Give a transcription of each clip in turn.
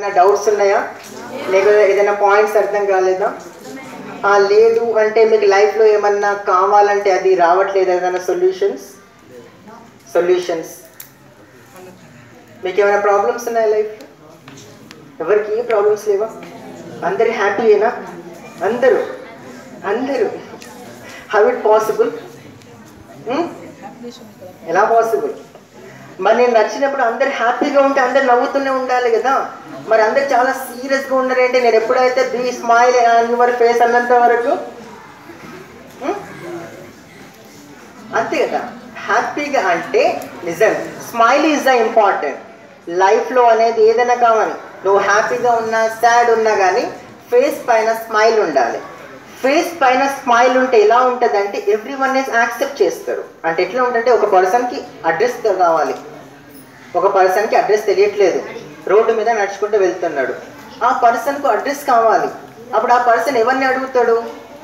ఏమన్నా డౌట్స్ ఉన్నాయా లేకపోతే ఏదైనా పాయింట్స్ అర్థం కాలేదా ఆ, లేదు అంటే మీకు లైఫ్లో ఏమన్నా కావాలంటే అది రావట్లేదు ఏదైనా సొల్యూషన్స్ సొల్యూషన్స్ మీకు ఏమైనా ప్రాబ్లమ్స్ ఉన్నాయా లైఫ్లో ఎవరికి ఏ ప్రాబ్లమ్స్ లేవా అందరు హ్యాపీయేనా అందరూ అందరూ హౌ ఇట్ పాసిబుల్ ఎలా పాసిబుల్ మరి నేను నచ్చినప్పుడు అందరు హ్యాపీగా ఉంటే అందరు నవ్వుతూనే ఉండాలి కదా మరి అందరు చాలా సీరియస్గా ఉన్నారంటే నేను ఎప్పుడైతే బీ స్మైల్ యువర్ ఫేస్ అన్నంత వరకు హ్మ్? అంతే కదా హ్యాపీగా అంటే నిజం స్మైల్ ఈజ్ ద ఇంపార్టెంట్ లైఫ్లో అనేది ఏదైనా కావాలి నువ్వు హ్యాపీగా ఉన్నా సాడ్ ఉన్నా కానీ ఫేస్ పైన స్మైల్ ఉండాలి ఫేస్ పైన స్మైల్ ఉంటే ఎలా ఉంటుంది అంటే ఎవ్రీ వన్ ఇస్ యాక్సెప్ట్ చేస్తారు అంటే ఎట్లా ఉంటుందంటే ఒక పర్సన్కి అడ్రస్ కావాలి ఒక పర్సన్కి అడ్రస్ తెలియట్లేదు రోడ్డు మీద నడుచుకుంటూ వెళ్తున్నాడు ఆ పర్సన్కు అడ్రస్ కావాలి అప్పుడు ఆ పర్సన్ ఎవరిని అడుగుతాడు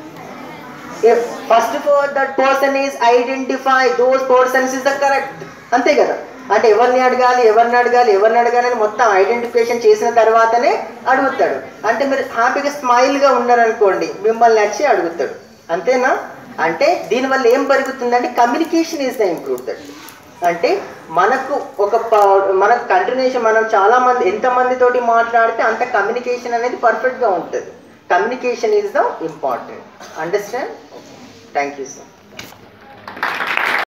first of all that person is identify those persons is the correct అంతే కదా అంటే ఎవరిని అడగాలి ఎవరిని అడగాలి ఎవరిని అడగాలి అని మొత్తం ఐడెంటిఫికేషన్ చేసిన తర్వాతనే అడుగుతాడు అంటే మీరు హ్యాపీగా స్మైల్గా ఉన్నారనుకోండి మిమ్మల్ని నచ్చి అడుగుతాడు అంతేనా అంటే దీనివల్ల ఏం పెరుగుతుందంటే communication is the improve that అంటే మనకు ఒక ప- మనకు కంటిన్యూషన్ మనం చాలా మంది ఎంతమంది తోటి మాట్లాడితే అంత కమ్యూనికేషన్ అనేది పర్ఫెక్ట్గా ఉంటుంది communication is the important understand thank you sir